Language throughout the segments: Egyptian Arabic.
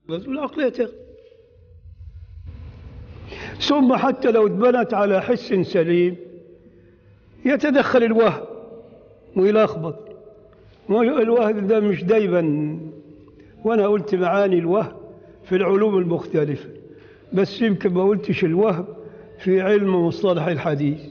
بس والعقلية تغلب ثم حتى لو اتبنت على حس سليم يتدخل الوهم ويلخبط الوهم ده مش دايما وانا قلت معاني الوهم في العلوم المختلفة بس يمكن ما قلتش الوهم في علم مصطلح الحديث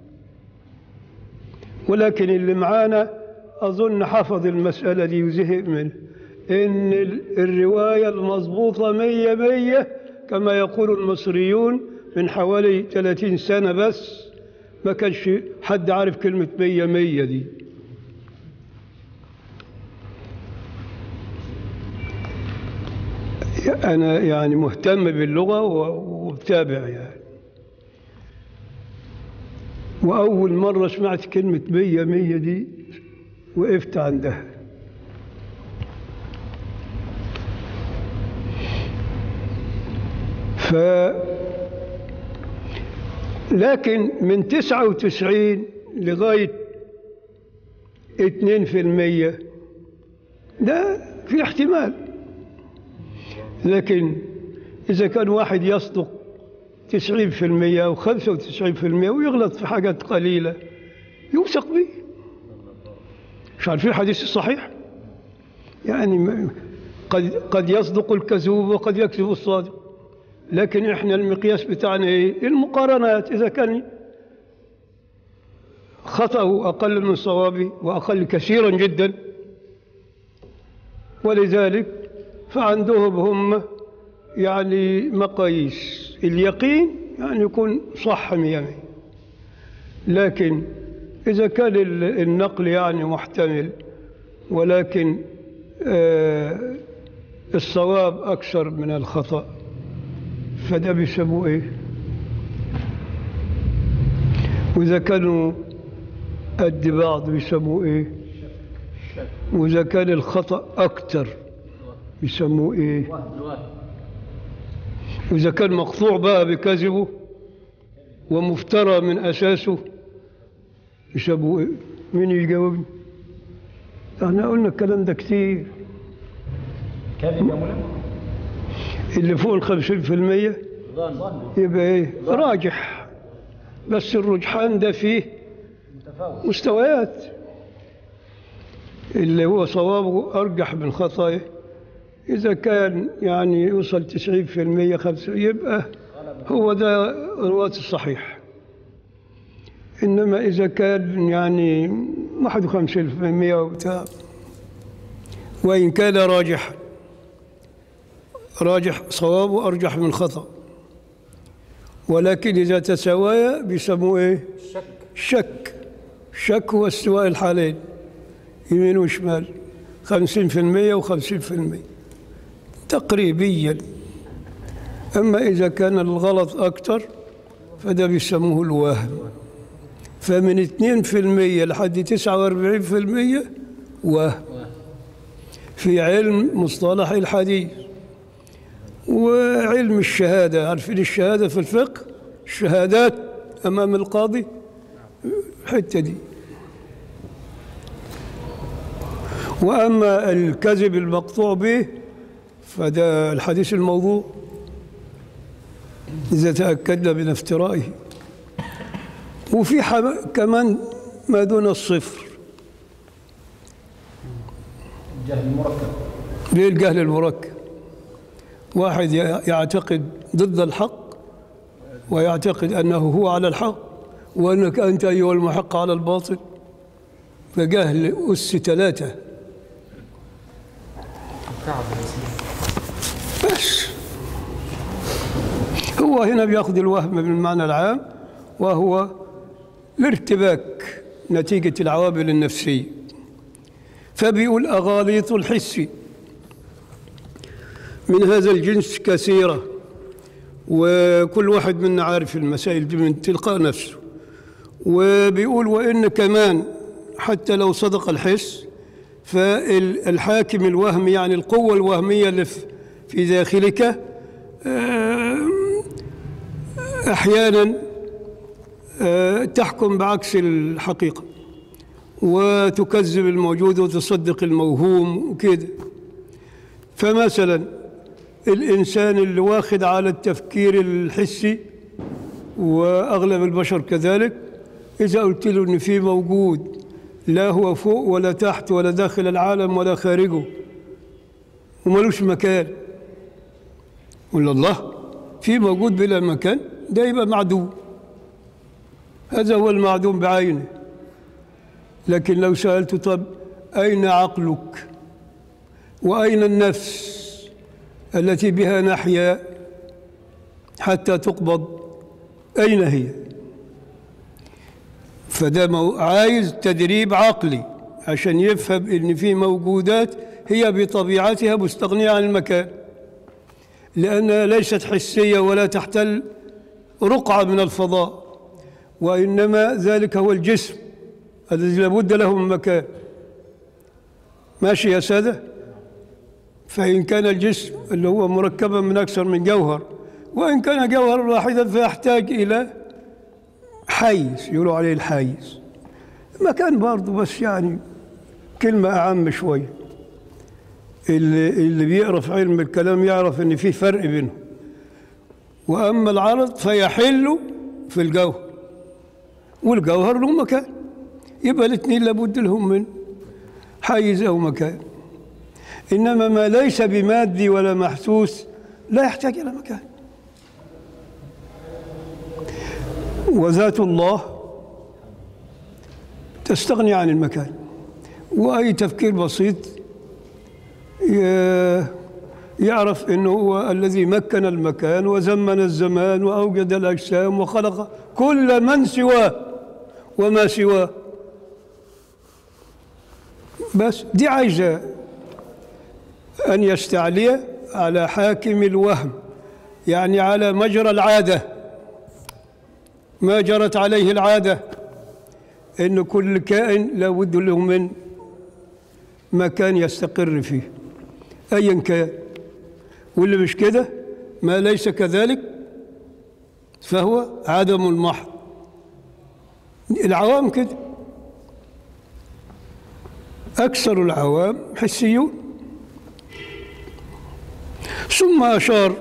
ولكن اللي معانا أظن حفظ المسألة دي وزهق منها إن ال- الرواية المضبوطة مية مية كما يقول المصريون من حوالي 30 سنة بس ما كانش حد عارف كلمة مية مية دي أنا يعني مهتم باللغة و- وبتابع يعني وأول مرة سمعت كلمة مية مية دي وقفت عندها ف لكن من تسعة وتسعين لغاية اتنين في المية ده في احتمال لكن إذا كان واحد يصدق تسعين في المية أو خمسة وتسعين في المية ويغلط في حاجات قليلة يوثق به مش عارفين الحديث الصحيح يعني ما- قد قد يصدق الكذوب وقد يكذب الصادق لكن احنا المقياس بتاعنا ايه المقارنات اذا كان خطأه أقل من صوابه وأقل كثيرا جدا ولذلك فعندهم هم يعني مقاييس اليقين يعني يكون صح مية لكن إذا كان ال- النقل يعني محتمل ولكن آه الصواب أكثر من الخطأ فده بيسموه إيه وإذا كانوا قد بعض بيسموه إيه وإذا كان الخطأ أكثر بيسموه إيه وإذا كان مقطوع بقى بكذبه ومفترى من أساسه يسموه إيه مين يجاوبني احنا قلنا الكلام ده كتير كذب يا مولانا اللي فوق الخمسين في المية ظن يبقى ايه راجح بس الرجحان ده فيه متفاوت مستويات اللي هو صوابه أرجح من خطأه إذا كان يعني يوصل تسعين في المية خمسة يبقى هو ده رواة الصحيح إنما إذا كان يعني واحد وخمسين في المية وبتاع وإن كان راجحا راجح صوابه أرجح من خطأ ولكن إذا تساويا بيسموه إيه؟ الشك شك شك هو استواء الحالين يمين وشمال خمسين في المية وخمسين في المية تقريبيا أما إذا كان الغلط أكتر فده بيسموه الوهم فمن اتنين في المية لحد تسعة واربعين في المية وهم في علم مصطلح الحديث وعلم الشهادة عارفين الشهادة في الفقه الشهادات أمام القاضي الحتة دي وأما الكذب المقطوع به فده الحديث الموضوع إذا تأكدنا من افترائه وفي حم- كمان ما دون الصفر الجهل المركب ليه الجهل المركب واحد ي- يعتقد ضد الحق ويعتقد أنه هو على الحق وأنك أنت أيها المحق على الباطل فجهل أس ثلاثة بس هو هنا بياخذ الوهم بالمعنى العام وهو الارتباك نتيجة العوامل النفسية فبيقول أغاليط الحس من هذا الجنس كثيرة وكل واحد منا عارف المسائل دي من تلقاء نفسه وبيقول وإن كمان حتى لو صدق الحس فالحاكم الوهمي يعني القوة الوهمية اللي في- في داخلك آه، أحيانا آه، تحكم بعكس الحقيقة وتكذب الموجود وتصدق الموهوم وكده فمثلا الإنسان اللي واخد على التفكير الحسي وأغلب البشر كذلك إذا قلت له إن في موجود لا هو فوق ولا تحت ولا داخل العالم ولا خارجه وملوش مكان ولا الله في موجود بلا مكان ده يبقى معدوم هذا هو المعدوم بعينه لكن لو سألت طب أين عقلك وأين النفس التي بها نحيا حتى تقبض أين هي فده مو- عايز تدريب عقلي عشان يفهم ان في موجودات هي بطبيعتها مستغنية عن المكان لأنها ليست حسية ولا تحتل رقعة من الفضاء وإنما ذلك هو الجسم الذي لابد له من مكان ماشي يا سادة فإن كان الجسم اللي هو مركبا من أكثر من جوهر وإن كان جوهرا واحدا فيحتاج إلى حيز يقولوا عليه الحيز مكان برضه بس يعني كلمة أعم شوية اللي, اللي بيقرا في علم الكلام يعرف إن في فرق بينهم وأما العرض فيحل في الجوهر والجوهر له مكان يبقى الاثنين لابد لهم من حيز أو مكان إنما ما ليس بمادي ولا محسوس لا يحتاج إلى مكان وذات الله تستغني عن المكان وأي تفكير بسيط ي- يعرف أنه هو الذي مكن المكان وزمن الزمان وأوجد الأجسام وخلق كل من سواه وما سواه بس دي عايزة أن يستعلي على حاكم الوهم يعني على مجرى العادة ما جرت عليه العادة أن كل كائن لابد له من مكان يستقر فيه أيا كان واللي مش كده ما ليس كذلك فهو عدم المحض العوام كده أكثر العوام حسيون ثم أشار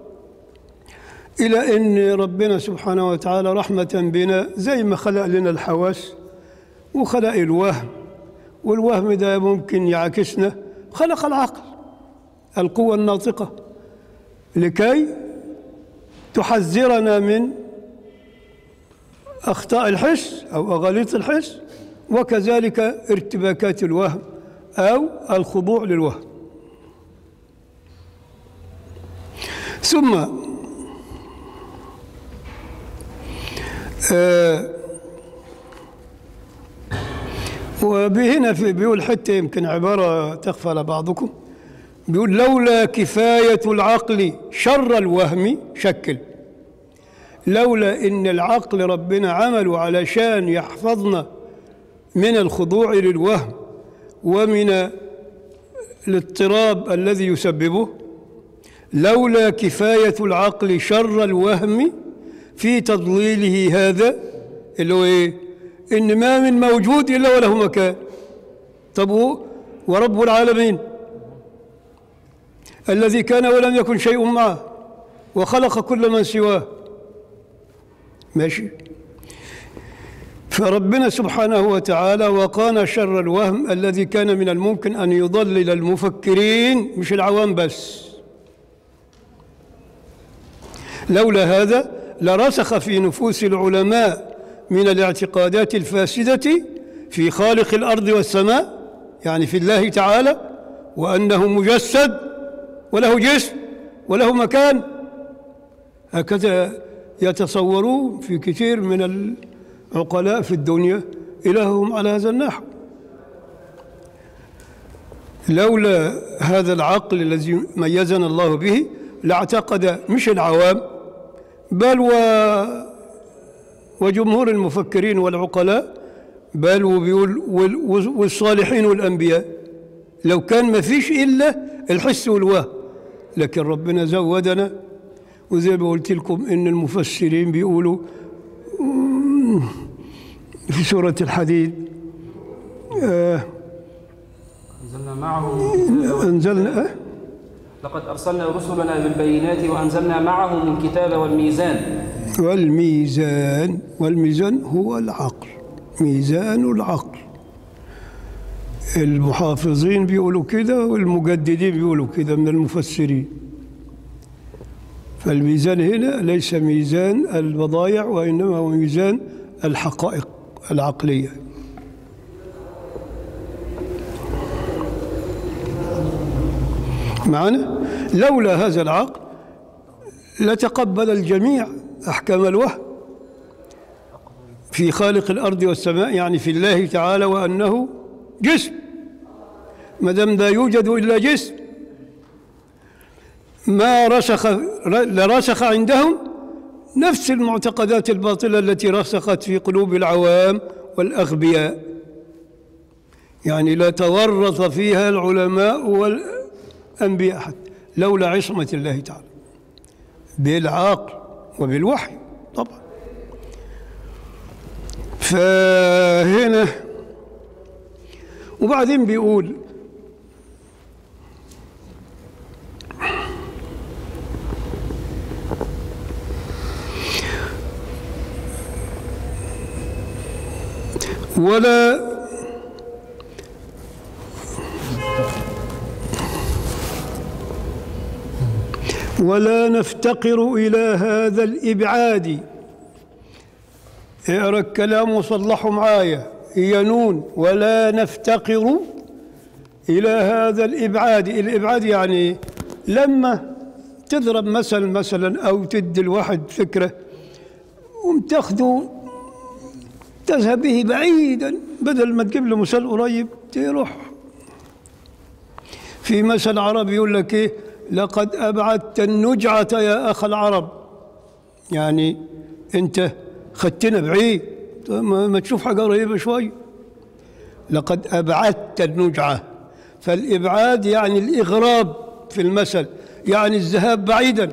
إلى أن ربنا سبحانه وتعالى رحمة بنا زي ما خلق لنا الحواس وخلق الوهم والوهم ده ممكن يعكسنا خلق العقل القوة الناطقة لكي تحذرنا من أخطاء الحس أو أغاليط الحس وكذلك ارتباكات الوهم أو الخضوع للوهم ثم آه وبهنا في بيقول حتى يمكن عبارة تخفى على بعضكم بيقول لولا كفاية العقل شر الوهم شكل لولا إن العقل ربنا عمله علشان يحفظنا من الخضوع للوهم ومن الاضطراب الذي يسببه لولا كفاية العقل شر الوهم في تضليله هذا اللي هو ايه ان ما من موجود الا وله مكان طب هو ورب العالمين الذي كان ولم يكن شيء معه وخلق كل من سواه ماشي فربنا سبحانه وتعالى وقانا شر الوهم الذي كان من الممكن ان يضلل المفكرين مش العوام بس لولا هذا لرسخ في نفوس العلماء من الاعتقادات الفاسدة في خالق الأرض والسماء يعني في الله تعالى وأنه مجسد وله جسم وله مكان هكذا يتصورون في كثير من العقلاء في الدنيا إلههم على هذا النحو لولا هذا العقل الذي ميزنا الله به لاعتقد مش العوام بل و وجمهور المفكرين والعقلاء بل وبيقول وال- والصالحين والأنبياء لو كان ما فيش إلا الحس والوهم لكن ربنا زودنا وزي ما قلت لكم إن المفسرين بيقولوا مم، في سورة الحديد آه أنزلنا معه أنزلنا آه لقد أرسلنا رسلنا بالبينات وأنزلنا معهم الكتاب والميزان والميزان والميزان هو العقل ميزان العقل المحافظين بيقولوا كده والمجددين بيقولوا كده من المفسرين فالميزان هنا ليس ميزان البضائع وإنما هو ميزان الحقائق العقلية معنا لولا هذا العقل لتقبل الجميع أحكام الوهم في خالق الأرض والسماء يعني في الله تعالى وأنه جسم ما دام لا يوجد إلا جسم ما رسخ لرسخ عندهم نفس المعتقدات الباطلة التي رسخت في قلوب العوام والأغبياء يعني لا تورط فيها العلماء والأنبياء حتى لولا عصمة الله تعالى بالعقل وبالوحي طبعا فهنا وبعدين بيقول ولا ولا نفتقر إلى هذا الإبعاد اقرا الكلام وصلحوا معايا هي نون ولا نفتقر إلى هذا الإبعاد الإبعاد يعني لما تضرب مثل مثلا أو تدي الواحد فكرة وتاخده تذهب به بعيدا بدل ما تجيب له مثال قريب تروح في مثل عربي يقول لك ايه لقد ابعدت النجعه يا اخ العرب يعني انت خدتنا بعيد طيب ما ما تشوف حاجه قريبه شوي لقد ابعدت النجعه فالابعاد يعني الاغراب في المثل يعني الذهاب بعيدا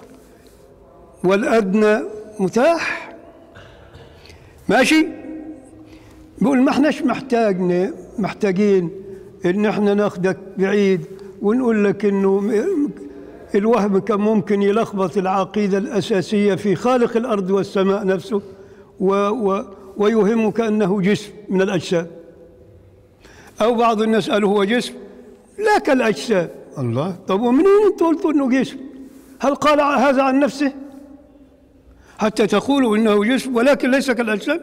والادنى متاح ماشي بيقول ما احناش محتاجنا محتاجين ان احنا ناخدك بعيد ونقول لك انه م- الوهم كان ممكن يلخبط العقيدة الأساسية في خالق الأرض والسماء نفسه و و ويوهمك أنه جسم من الأجسام أو بعض الناس قالوا هو جسم لا كالأجسام الله طب ومنين انتوا قلتوا انه جسم هل قال هذا عن نفسه حتى تقولوا انه جسم ولكن ليس كالاجسام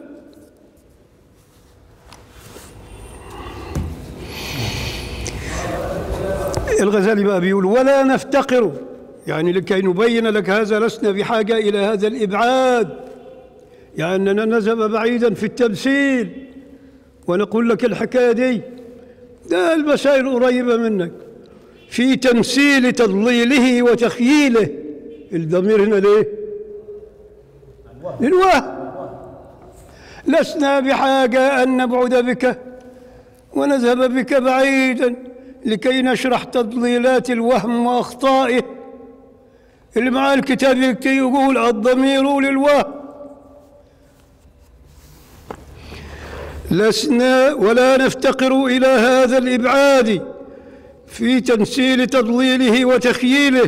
الغزالي بقى بيقول ولا نفتقر يعني لكي نبين لك هذا لسنا بحاجه الى هذا الابعاد يعني اننا نذهب بعيدا في التمثيل ونقول لك الحكايه دي ده المسائل قريبه منك في تمثيل تضليله وتخييله الضمير هنا ليه للوهم لسنا بحاجة أن نبعد بك ونذهب بك بعيدا لكي نشرح تضليلات الوهم وأخطائه اللي معاه الكتاب يكتب يقول الضمير للوهم لسنا ولا نفتقر إلى هذا الإبعاد في تمثيل تضليله وتخييله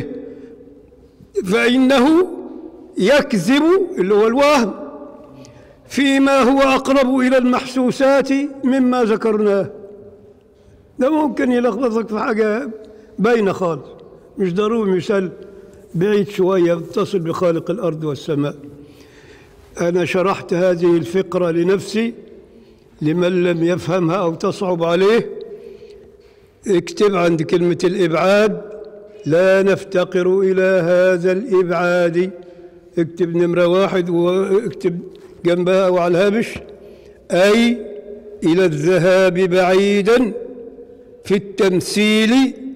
فإنه يكذب اللي هو الوهم فيما هو أقرب إلى المحسوسات مما ذكرناه ده ممكن يلخبطك في حاجة باينة خالص مش ضروري مثال بعيد شوية يتصل بخالق الأرض والسماء أنا شرحت هذه الفقرة لنفسي لمن لم يفهمها أو تصعب عليه اكتب عند كلمة الإبعاد لا نفتقر إلى هذا الإبعاد اكتب نمرة واحد واكتب جنبها وعلى الهامش أي إلى الذهاب بعيدا في التمثيل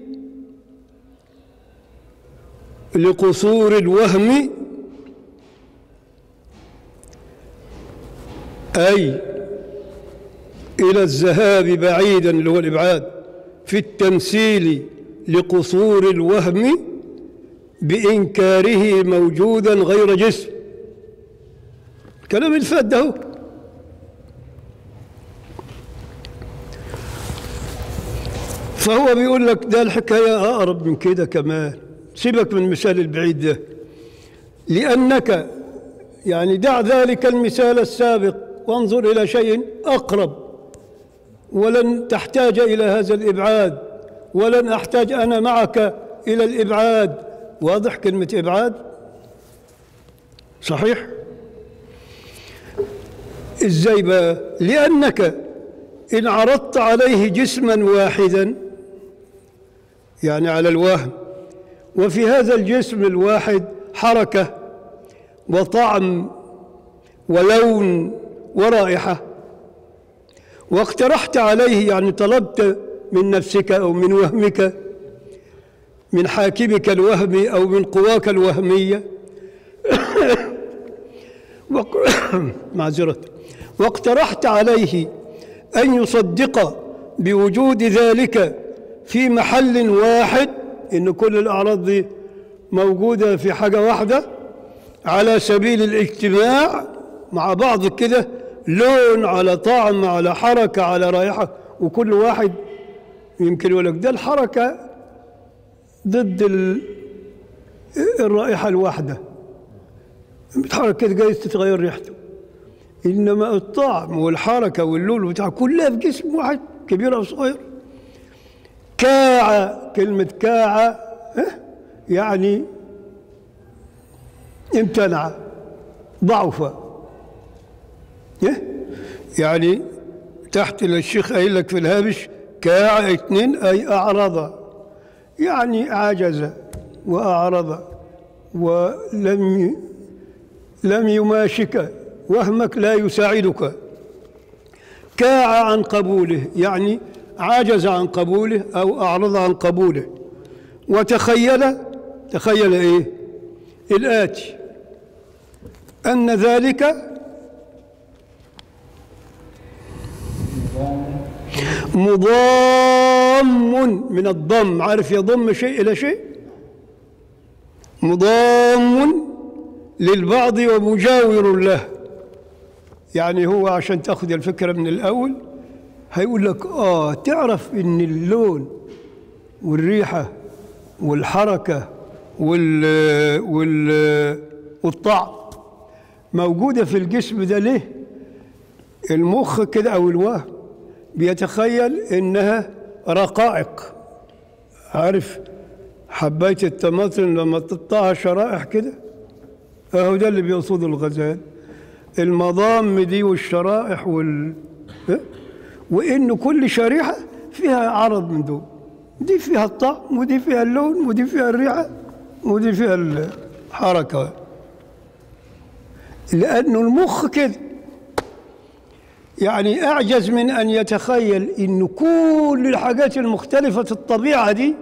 لقصور الوهم أي إلى الذهاب بعيدا اللي هو الإبعاد في التمثيل لقصور الوهم بإنكاره موجودا غير جسم كلام الفات ده هو. فهو بيقول لك ده الحكاية أقرب من كده كمان سيبك من المثال البعيد ده لأنك يعني دع ذلك المثال السابق وانظر إلى شيء أقرب ولن تحتاج إلى هذا الإبعاد ولن أحتاج أنا معك إلى الإبعاد واضح كلمة إبعاد صحيح إزاي بقى لأنك إن عرضت عليه جسما واحدا يعني على الوهم وفي هذا الجسم الواحد حركة وطعم ولون ورائحة واقترحت عليه يعني طلبت من نفسك أو من وهمك من حاكمك الوهمي أو من قواك الوهمية وق... معذرة واقترحت عليه أن يصدق بوجود ذلك في محل واحد إن كل الأعراض دي موجودة في حاجة واحدة على سبيل الاجتماع مع بعض كده لون على طعم على حركة على رائحة وكل واحد يمكن يقول لك ده الحركة ضد ال- الرائحة الواحدة بتحرك كده جايز تتغير ريحته إنما الطعم والحركة واللون بتاع كلها في جسم واحد كبير أو صغير كاعة كلمة كاعة ها؟ يعني امتنع ضعف إيه؟ يعني تحت الشيخ قايل لك في الهامش كاع اثنين أي أعرض يعني عجز وأعرض ولم ي- لم يماشك وهمك لا يساعدك كاع عن قبوله يعني عجز عن قبوله أو أعرض عن قبوله وتخيل تخيل إيه الآتي أن ذلك مضام من الضم عارف يضم شيء إلى شيء مضام للبعض ومجاور له يعني هو عشان تاخذ الفكرة من الأول هيقول لك آه تعرف إن اللون والريحة والحركة وال وال والطعم موجودة في الجسم ده ليه؟ المخ كده أو الوهم بيتخيل إنها رقائق عارف حباية الطماطم لما تقطعها شرائح كده اهو ده اللي بيقصده الغزال المضام دي والشرائح وال إيه؟ وإن كل شريحة فيها عرض من دول دي فيها الطعم ودي فيها اللون ودي فيها الريحة ودي فيها الحركة لأنه المخ كده يعني أعجز من أن يتخيل إن كل الحاجات المختلفة في الطبيعة دي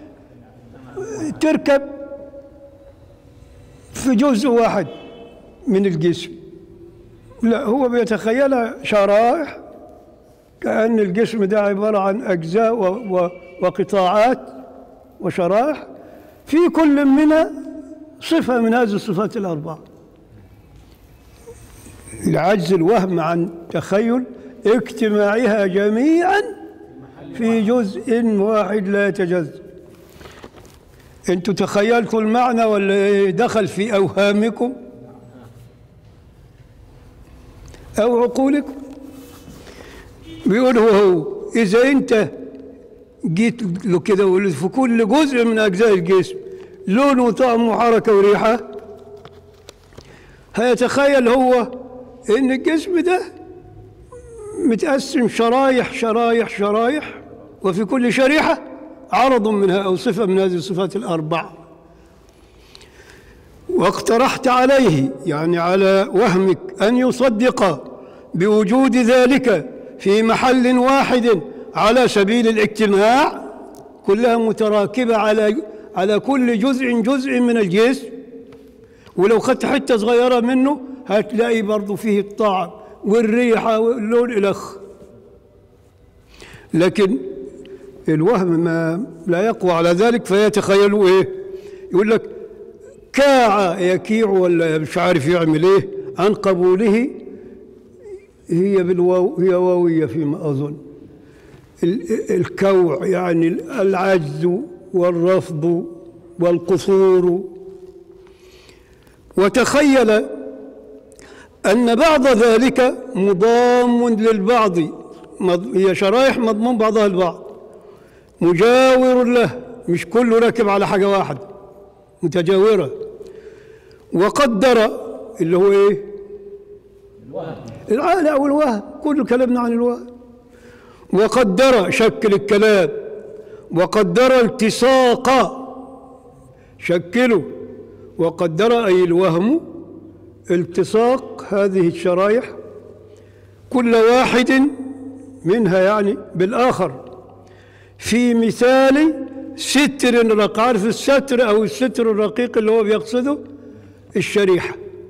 تركب في جزء واحد من الجسم لا هو بيتخيلها شرائح كأن الجسم ده عبارة عن أجزاء و- و- وقطاعات وشرائح في كل منها صفة من هذه الصفات الأربعة العجز الوهم عن تخيل اجتماعها جميعا في جزء واحد لا يتجزأ انتوا تخيلتوا المعنى ولا إيه؟ دخل في أوهامكم أو عقولكم بيقول هو هو إذا أنت جيت له كده وقلت في كل جزء من أجزاء الجسم لون وطعم وحركة وريحة هيتخيل هو إن الجسم ده متقسم شرايح شرايح شرايح وفي كل شريحة عرض منها أو صفة من هذه الصفات الأربع واقترحت عليه يعني على وهمك أن يصدق بوجود ذلك في محل واحد على سبيل الاجتماع كلها متراكبة على على كل جزء جزء من الجسم ولو خدت حتة صغيرة منه هتلاقي برضو فيه الطعم والريحة واللون الأخ لكن الوهم ما لا يقوى على ذلك فيتخيلوا ايه يقول لك كاع يكيع ولا مش عارف يعمل ايه عن قبوله هي بالواو هي واوية فيما أظن ال- الكوع يعني العجز والرفض والقصور وتخيل أن بعض ذلك مضام للبعض مض- هي شرائح مضمون بعضها البعض مجاور له مش كله راكب على حاجة واحدة متجاورة وقدر اللي هو ايه الوهم العقل او الوهم كل كلامنا عن الوهم وقدر شكل الكلام وقدر التصاق شكله وقدر اي الوهم التصاق هذه الشرائح كل واحد منها يعني بالاخر في مثال ستر رقيق عارف الستر او الستر الرقيق اللي هو بيقصده الشريحه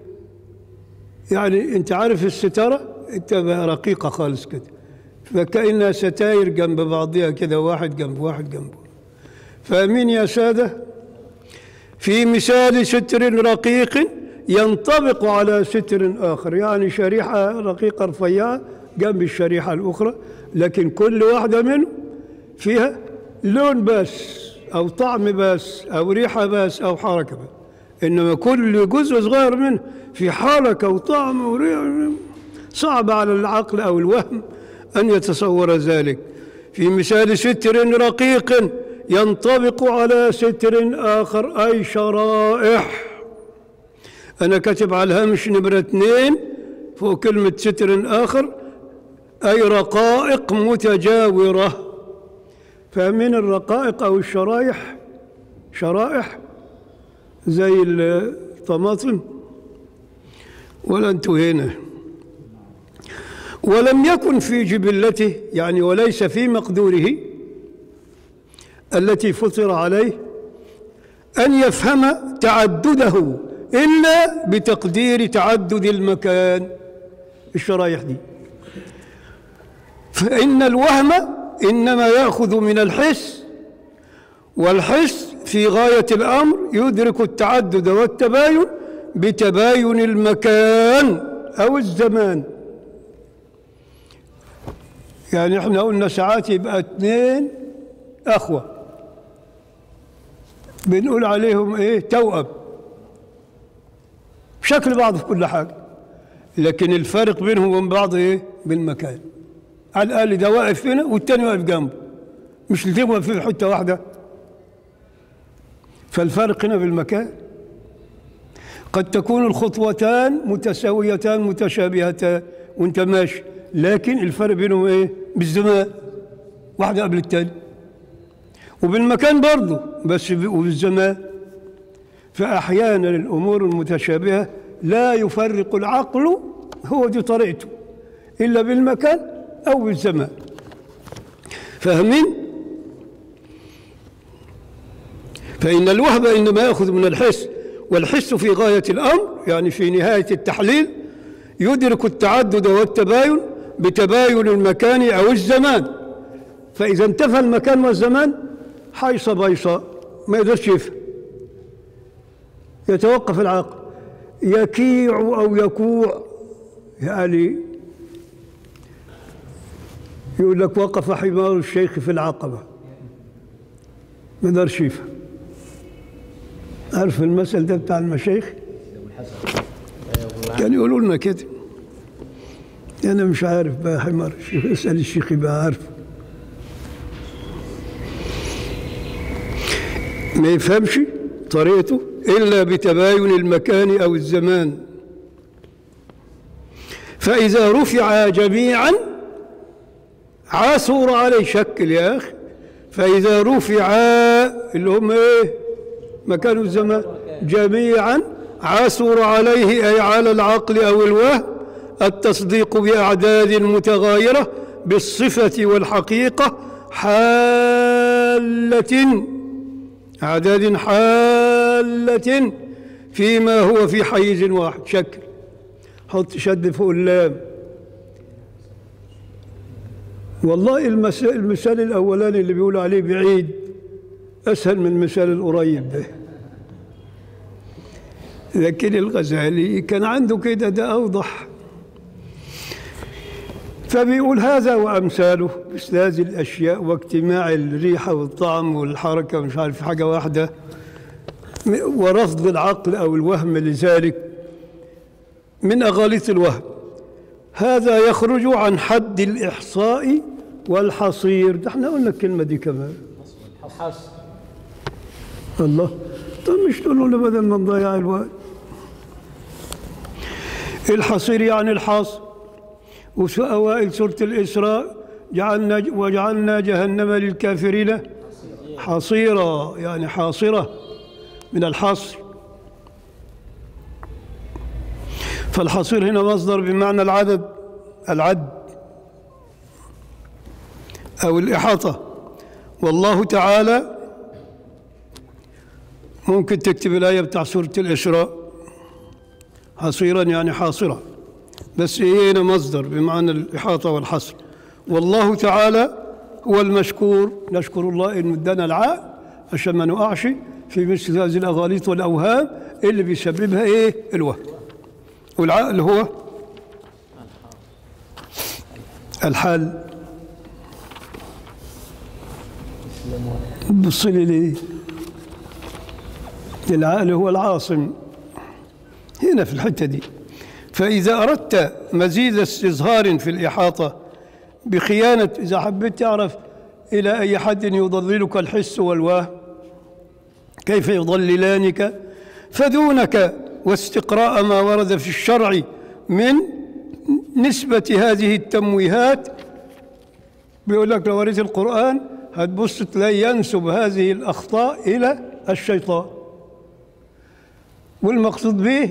يعني انت عارف الستاره انت بقى رقيقه خالص كده فكانها ستاير جنب بعضها كده واحد جنب واحد جنبه فاهمين يا ساده في مثال ستر رقيق ينطبق على ستر اخر يعني شريحه رقيقه رفيعه جنب الشريحه الاخرى لكن كل واحده منهم فيها لون بس او طعم بس او ريحه بس او حركه بس انما كل جزء صغير منه في حركه وطعم وريحه صعب على العقل او الوهم ان يتصور ذلك في مثال ستر رقيق ينطبق على ستر اخر اي شرائح انا كاتب على الهامش نمره اثنين فوق كلمه ستر اخر اي رقائق متجاوره فمن الرقائق او الشرائح شرائح زي الطماطم ولا انتوا هنا ولم يكن في جبلته يعني وليس في مقدوره التي فطر عليه أن يفهم تعدده إلا بتقدير تعدد المكان الشرايح دي فإن الوهم إنما يأخذ من الحس والحس في غاية الأمر يدرك التعدد والتباين بتباين المكان أو الزمان يعني احنا قلنا ساعات يبقى اثنين أخوة بنقول عليهم ايه توأم شكل بعض في كل حاجة لكن الفرق بينهم وبين بعض ايه بالمكان على الأقل ده واقف هنا والتاني واقف جنبه مش الاثنين واقفين في حتة واحدة فالفرق هنا بالمكان قد تكون الخطوتان متساويتان متشابهتان وانت ماشي لكن الفرق بينهم ايه بالزمان واحدة قبل التاني وبالمكان برضه بس ب- وبالزمان فأحيانا الأمور المتشابهة لا يفرق العقل هو دي طريقته إلا بالمكان أو بالزمان فاهمين؟ فإن الوهب إنما يأخذ من الحس والحس في غاية الأمر يعني في نهاية التحليل يدرك التعدد والتباين بتباين المكان أو الزمان فإذا انتفى المكان والزمان حيصة بيصة ما يقدرش يفهم يتوقف العقل يكيع أو يكوع يعني يقول لك وقف حمار الشيخ في العقبة ما يقدرش يفهم عارف المثل ده بتاع المشايخ كان يقولوا لنا كده أنا مش عارف بقى حمار الشيخ اسأل الشيخ يبقى عارف ما يفهمش طريقته إلا بتباين المكان أو الزمان فإذا رفع جميعا عاثر عليه شكل يا أخي فإذا رفع اللي هم إيه مكان الزمان جميعا عاثر عليه أي على العقل أو الوهم التصديق بأعداد متغايرة بالصفة والحقيقة حالة أعداد حالة فيما هو في حيز واحد شكل حط شد فوق اللام والله المس- المثال الأولاني اللي بيقول عليه بعيد أسهل من المثال القريب ده لكن الغزالي كان عنده كده ده أوضح فبيقول هذا وأمثاله مثل هذه الأشياء واجتماع الريحة والطعم والحركة مش عارف حاجة واحدة ورفض العقل أو الوهم لذلك من أغاليط الوهم هذا يخرج عن حد الإحصاء والحصير ده احنا قلنا الكلمة دي كمان حصر الله طب مش تقولوا لنا بدل ما نضيع الوقت الحصير يعني الحاصر وفي أوائل سورة الإسراء جعلنا وجعلنا جهنم للكافرين حصيرا يعني حاصرة من الحصر فالحصير هنا مصدر بمعنى العدد العد أو الإحاطة والله تعالى ممكن تكتب الآية بتاع سورة الإسراء حصيرا يعني حاصرة بس هي هنا مصدر بمعنى الإحاطة والحصر والله تعالى هو المشكور نشكر الله إنه ادانا العقل عشان ما نقعش في مثل هذه الأغاليط والأوهام اللي بيسببها إيه الوهم والعقل هو الحال بص لي ليه العقل هو العاصم هنا في الحتة دي فإذا أردت مزيد استظهار في الإحاطة بخيانة إذا حبيت تعرف إلى أي حد يضللك الحس والوهم كيف يضللانك فدونك واستقراء ما ورد في الشرع من نسبة هذه التمويهات بيقول لك لو قريت القرآن هتبص تلاقي ينسب هذه الأخطاء إلى الشيطان والمقصود به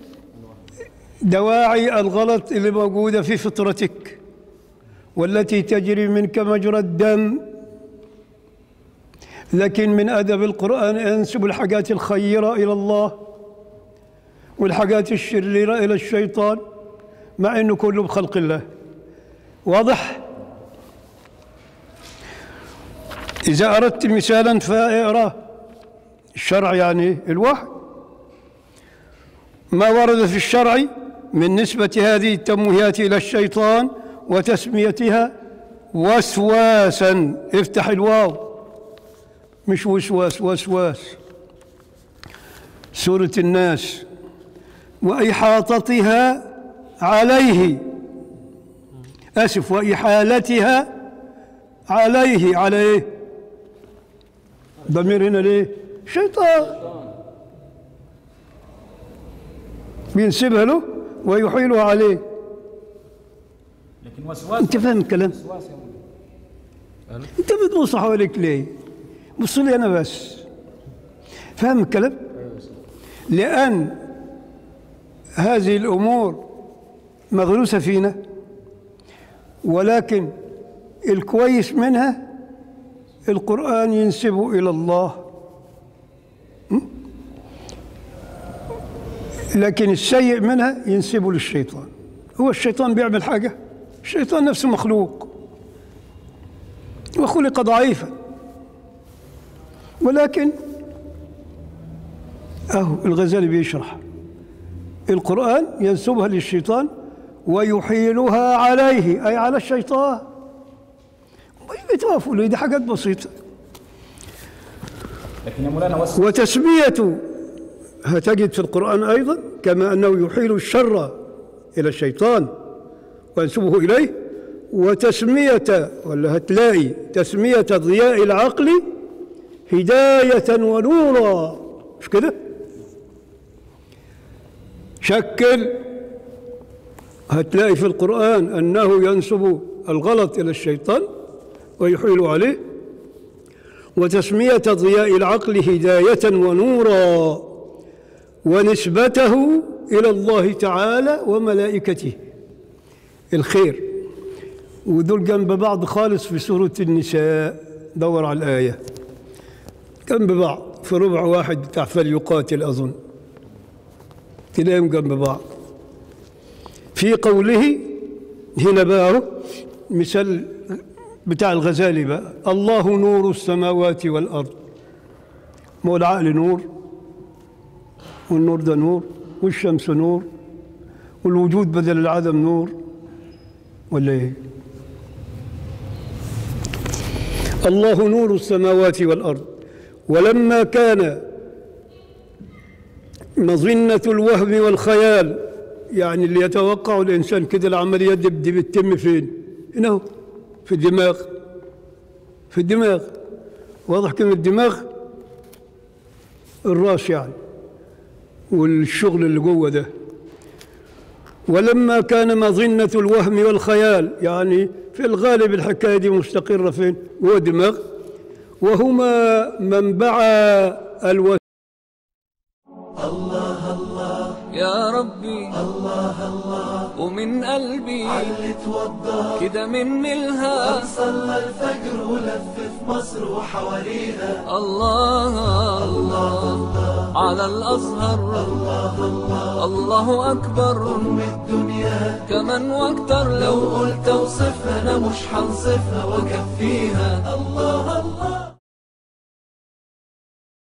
دواعي الغلط اللي موجودة في فطرتك والتي تجري منك مجرى الدم لكن من أدب القرآن ينسب الحاجات الخيرة إلى الله والحاجات الشريرة إلى الشيطان مع أنه كله بخلق الله واضح؟ إذا أردت مثالا فاقرأ الشرع يعني الوحي ما ورد في الشرع من نسبة هذه التمويهات إلى الشيطان وتسميتها وسواسا افتح الواو مش وسواس وسواس سورة الناس وإحاطتها عليه أسف وإحالتها عليه على إيه ضمير هنا ليه شيطان بينسبها له ويحيلها عليه لكن وسواس انت فاهم الكلام وسواس يا مولانا. انت بتبص حواليك ليه بص لي انا بس فاهم الكلام لان هذه الامور مغروسه فينا ولكن الكويس منها القران ينسبه الى الله م? لكن السيء منها ينسبه للشيطان هو الشيطان بيعمل حاجه الشيطان نفسه مخلوق وخلق ضعيفا ولكن أهو الغزالي بيشرح القرآن ينسبها للشيطان ويحيلها عليه أي على الشيطان بيتوافوا له دي حاجات بسيطة لكن يا مولانا وسواس وتسمية هتجد في القرآن أيضا كما أنه يحيل الشر إلى الشيطان وينسبه إليه وتسمية ولا هتلاقي تسمية ضياء العقل هداية ونورا مش كده؟ شكل هتلاقي في القرآن أنه ينسب الغلط إلى الشيطان ويحيل عليه وتسمية ضياء العقل هداية ونورا ونسبته إلى الله تعالى وملائكته الخير ودول جنب بعض خالص في سورة النساء دور على الآية جنب بعض في ربع واحد بتاع فليقاتل أظن تلاقيهم جنب بعض في قوله هنا بقى أهو مثال بتاع الغزالي بقى الله نور السماوات والأرض ما هو العقل نور والنور ده نور والشمس نور والوجود بدل العدم نور ولا ايه الله نور السماوات والارض ولما كان مظنة الوهم والخيال يعني اللي يتوقع الإنسان كده العملية دي دي بتتم فين؟ هنا هو، في الدماغ في الدماغ واضح كلمة الدماغ الراس يعني والشغل اللي جوه ده ولما كان مظنة الوهم والخيال يعني في الغالب الحكاية دي مستقرة فين؟ هو الدماغ وهما منبع الوسائل يا ربي الله الله ومن قلبي اللي توضى كده من ملها صلى الفجر ولف في مصر وحواليها الله الله على الأزهر الله أكبر أم الدنيا كمان واكتر لو لو قلت اوصفها انا مش هنصفها واكفيها الله الله